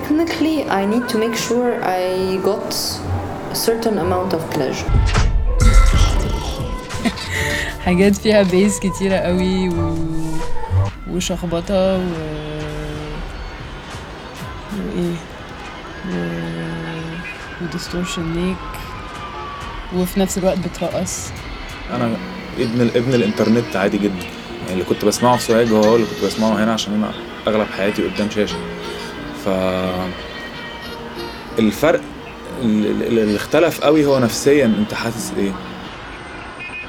technically I need to make sure I got a certain amount of pleasure حاجات فيها بيز كتيرة قوي و... وشخبطة و... وإيه و... وديستورشن نيك وفي نفس الوقت بترقص انا ابن ابن الانترنت عادي جدا يعني اللي كنت بسمعه في سوهاج هو اللي كنت بسمعه هنا عشان انا اغلب حياتي قدام شاشه ف الفرق اللي اللي اختلف قوي هو نفسيا انت حاسس ايه